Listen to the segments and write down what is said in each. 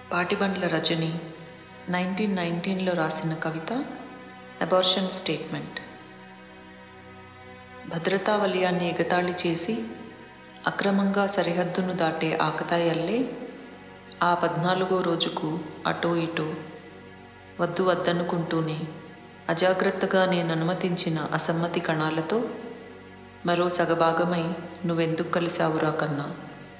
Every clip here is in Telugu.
పాటిబండ్ల రజని నైన్టీన్ నైన్టీన్లో రాసిన కవిత అబార్షన్ స్టేట్మెంట్ భద్రతా వలయాన్ని ఎగతాళి చేసి అక్రమంగా సరిహద్దును దాటే ఆకతాయల్లే ఆ పద్నాలుగో రోజుకు అటో ఇటో వద్దు వద్దనుకుంటూనే అజాగ్రత్తగా నేను అనుమతించిన అసమ్మతి కణాలతో మరో సగభాగమై నువ్వెందుకు కలిసావురా కన్నా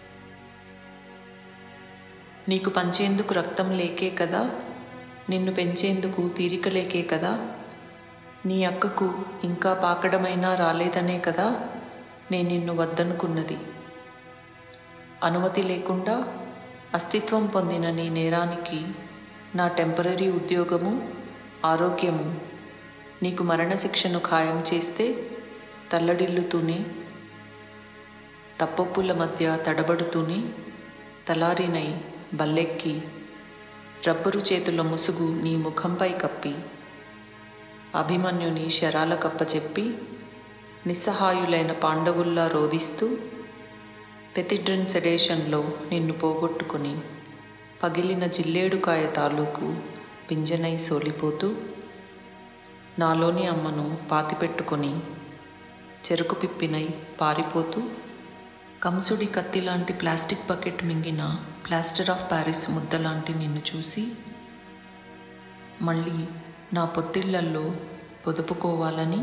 నీకు పంచేందుకు రక్తం లేకే కదా నిన్ను పెంచేందుకు తీరిక లేకే కదా నీ అక్కకు ఇంకా పాకడమైనా రాలేదనే కదా నేను నిన్ను వద్దనుకున్నది అనుమతి లేకుండా అస్తిత్వం పొందిన నీ నేరానికి నా టెంపరీ ఉద్యోగము ఆరోగ్యము నీకు మరణశిక్షను ఖాయం చేస్తే తల్లడిల్లుతూనే తప్పొప్పుల మధ్య తడబడుతూనే తలారినై బల్లెక్కి రబ్బరు చేతుల ముసుగు నీ ముఖంపై కప్పి అభిమన్యుని శరాల కప్పచెప్పి నిస్సహాయులైన పాండవుల్లా రోధిస్తూ పెతిడ్రన్ సెడేషన్లో నిన్ను పోగొట్టుకుని పగిలిన జిల్లేడుకాయ తాలూకు పింజనై సోలిపోతూ నాలోని అమ్మను పాతిపెట్టుకొని చెరుకు పిప్పినై పారిపోతూ కంసుడి కత్తి లాంటి ప్లాస్టిక్ బకెట్ మింగిన ప్లాస్టర్ ఆఫ్ ప్యారిస్ ముద్దలాంటి నిన్ను చూసి మళ్ళీ నా పొత్తిళ్లల్లో పొదుపుకోవాలని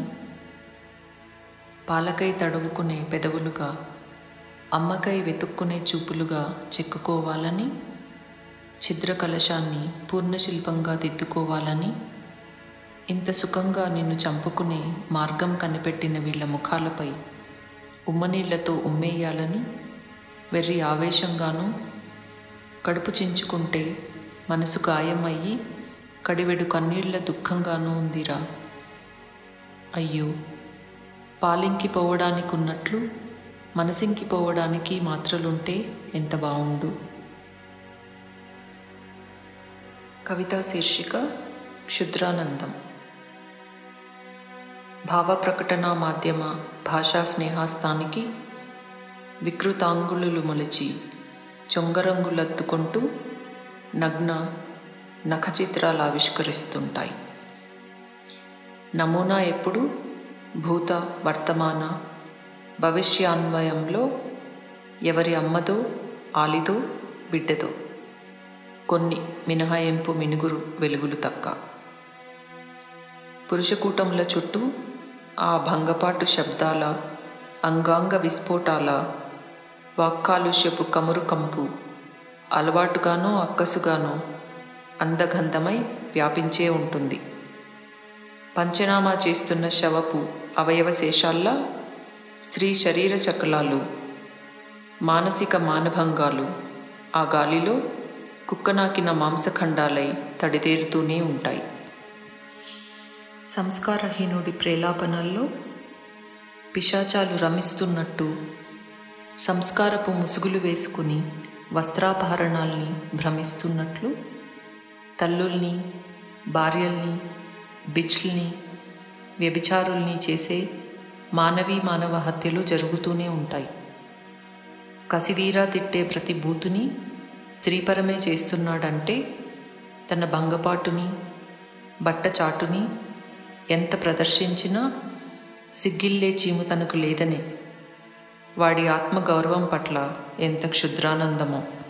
పాలకై తడువుకునే పెదవులుగా అమ్మకై వెతుక్కునే చూపులుగా చెక్కుకోవాలని ఛిద్ర కలశాన్ని పూర్ణశిల్పంగా దిద్దుకోవాలని ఇంత సుఖంగా నిన్ను చంపుకునే మార్గం కనిపెట్టిన వీళ్ళ ముఖాలపై ఉమ్మనీళ్లతో ఉమ్మేయాలని వెర్రి ఆవేశంగానూ కడుపు చించుకుంటే మనసు గాయమయ్యి కడివెడు కన్నీళ్ల దుఃఖంగానూ ఉందిరా అయ్యో పాలింకి పోవడానికి ఉన్నట్లు మనసింకి పోవడానికి మాత్రలుంటే ఎంత బావుండు కవితా శీర్షిక క్షుద్రానందం భావ ప్రకటన మాధ్యమ భాషా స్నేహాస్తానికి వికృతాంగుళులు మొలిచి చొంగరంగులద్దుకుంటూ నగ్న నఖచిత్రాలు ఆవిష్కరిస్తుంటాయి నమూనా ఎప్పుడు భూత వర్తమాన భవిష్యాన్వయంలో ఎవరి అమ్మదో ఆలిదో బిడ్డదో కొన్ని మినహాయింపు మినుగురు వెలుగులు తక్క పురుషకూటముల చుట్టూ ఆ భంగపాటు శబ్దాల అంగాంగ విస్ఫోటాల వాక్కాలుష్యపు కమురు కంపు అలవాటుగానో అక్కసుగానో అందగంధమై వ్యాపించే ఉంటుంది పంచనామా చేస్తున్న శవపు అవయవశేషాల్లా స్త్రీ శరీర చకలాలు మానసిక మానభంగాలు ఆ గాలిలో కుక్కనాకిన మాంసఖండాలై తడితేరుతూనే ఉంటాయి సంస్కారహీనుడి ప్రేలాపనల్లో పిశాచాలు రమిస్తున్నట్టు సంస్కారపు ముసుగులు వేసుకుని వస్త్రాపహరణాల్ని భ్రమిస్తున్నట్లు తల్లుల్ని భార్యల్ని బిచ్ల్ని వ్యభిచారుల్ని చేసే మానవీ మానవ హత్యలు జరుగుతూనే ఉంటాయి కసిదీరా తిట్టే ప్రతి బూతుని స్త్రీపరమే చేస్తున్నాడంటే తన భంగపాటుని బట్టచాటుని ఎంత ప్రదర్శించినా సిగ్గిల్లే చీము తనకు లేదనే వాడి ఆత్మగౌరవం పట్ల ఎంత క్షుద్రానందమో